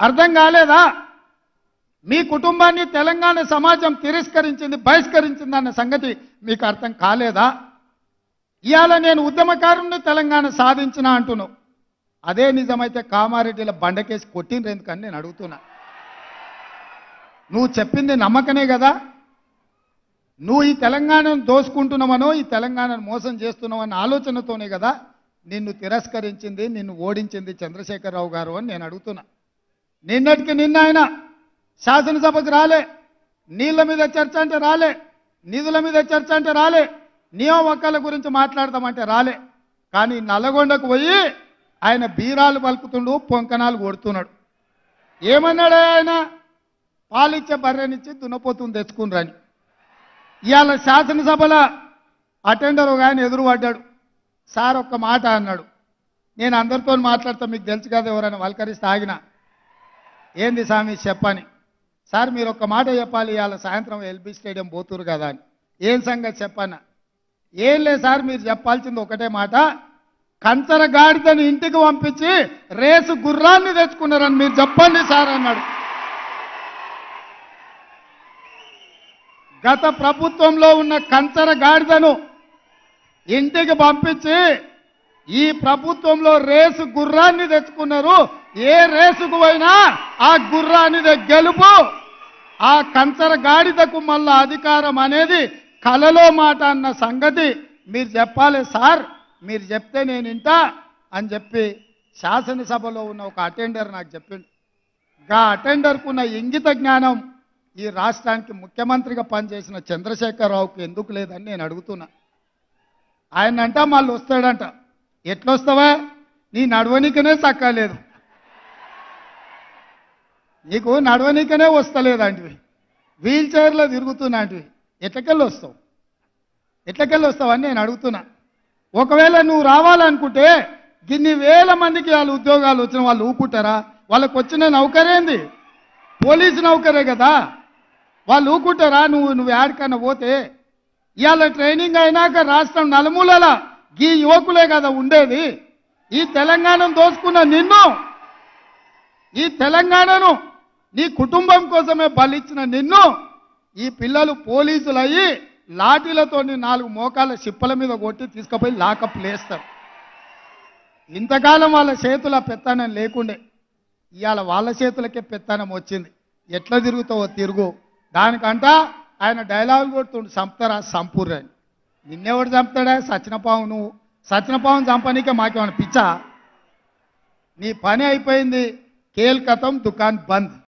అర్థం కాలేదా మీ కుటుంబాన్ని తెలంగాణ సమాజం తిరస్కరించింది బహిష్కరించింది అన్న సంగతి మీకు అర్థం కాలేదా ఇవాళ నేను ఉద్యమకారుణ్ణి తెలంగాణ సాధించిన అంటున్నావు అదే నిజమైతే కామారెడ్డిల బండకేసి కొట్టిండ్రు ఎందుకని నేను అడుగుతున్నా నువ్వు చెప్పింది నమ్మకనే కదా నువ్వు ఈ తెలంగాణను దోసుకుంటున్నావనో ఈ తెలంగాణను మోసం చేస్తున్నావన్న ఆలోచనతోనే కదా నిన్ను తిరస్కరించింది నిన్ను ఓడించింది చంద్రశేఖరరావు గారు అని నేను అడుగుతున్నా నిన్నటికి నిన్న ఆయన శాసనసభకు రాలే నీళ్ళ మీద చర్చ అంటే రాలే నిధుల మీద చర్చ అంటే రాలే నియమవక్కల గురించి మాట్లాడదామంటే రాలే కానీ నల్లగొండకు పోయి ఆయన బీరాలు పలుకుతుండు పొంకనాలు కొడుతున్నాడు ఏమన్నాడు ఆయన పాలిచ్చే బర్రెనిచ్చి దున్నపోతుంది తెచ్చుకుని ఇవాళ శాసనసభల అటెండర్ ఒక ఆయన ఎదురు పడ్డాడు సార్ ఒక్క మాట అన్నాడు నేను అందరితో మాట్లాడతా మీకు తెలుసు కదా ఎవరైనా వల్కరిస్తే ఆగిన ఏంది స్వామి చెప్పని సార్ మీరు ఒక్క మాట చెప్పాలి ఇవాళ సాయంత్రం ఎల్బీ స్టేడియం పోతురు కదా అని ఏం సంగతి చెప్పన్న ఏం లేదు సార్ మీరు చెప్పాల్సింది ఒకటే మాట కంచర గాడిదని ఇంటికి పంపించి రేసు గుర్రాన్ని తెచ్చుకున్నారని మీరు చెప్పండి సార్ అన్నాడు గత ప్రభుత్వంలో ఉన్న కంచర గాడిదను ఇంటికి పంపించి ఈ ప్రభుత్వంలో రేసు గుర్రాన్ని తెచ్చుకున్నారు ఏ రేసుకు పోయినా ఆ గుర్రాన్ని గెలుపు ఆ కంచర గాడిదకు మళ్ళా అధికారం అనేది కలలో మాట అన్న సంగతి మీరు చెప్పాలి సార్ మీరు చెప్తే నేను ఇంటా అని చెప్పి శాసనసభలో ఉన్న ఒక అటెండర్ నాకు చెప్పిండు గా అటెండర్కు ఉన్న ఇంగిత జ్ఞానం ఈ రాష్ట్రానికి ముఖ్యమంత్రిగా పనిచేసిన చంద్రశేఖరరావుకి ఎందుకు లేదని నేను అడుగుతున్నా ఆయన అంట మళ్ళీ వస్తాడంట ఎట్లొస్తావా నీ నడవనికనే చక్కలేదు నీకు నడవనికనే వస్తలేదంటివి వీల్ చైర్లో తిరుగుతున్నాంటివి ఎట్లకెళ్ళి వస్తావు ఎట్లకెళ్ళి వస్తావని నేను అడుగుతున్నా ఒకవేళ నువ్వు రావాలనుకుంటే గిన్ని వేల మందికి వాళ్ళ ఉద్యోగాలు వచ్చిన వాళ్ళు ఊకుంటారా వాళ్ళకి వచ్చిన నౌకరేంది పోలీసు నౌకరే కదా వాళ్ళు ఊకుంటారా నువ్వు నువ్వు యాడికన్నా పోతే ఇవాళ ట్రైనింగ్ అయినాక రాష్ట్రం నలుమూలల ఈ యువకులే కదా ఉండేది ఈ తెలంగాణను దోసుకున్న నిన్ను ఈ తెలంగాణను నీ కుటుంబం కోసమే బలిచ్చిన నిన్ను ఈ పిల్లలు పోలీసులు అయ్యి లాఠీలతో నాలుగు మోకాల చిప్పల మీద కొట్టి తీసుకుపోయి లాకప్ లేస్తారు ఇంతకాలం వాళ్ళ చేతుల పెత్తనం లేకుండే ఇవాళ వాళ్ళ చేతులకే పెత్తనం వచ్చింది ఎట్లా తిరుగుతావో తిరుగు దానికంట ఆయన డైలాగులు కొడుతుండు చంపుతారా సంపూర్ అని నిన్నెవడు చంపుతాడా సచినపావు నువ్వు సచినపావును చంపనీకే మాకేమైనా పిచ్చా నీ పని అయిపోయింది కేల్ కథం దుకాన్ బంద్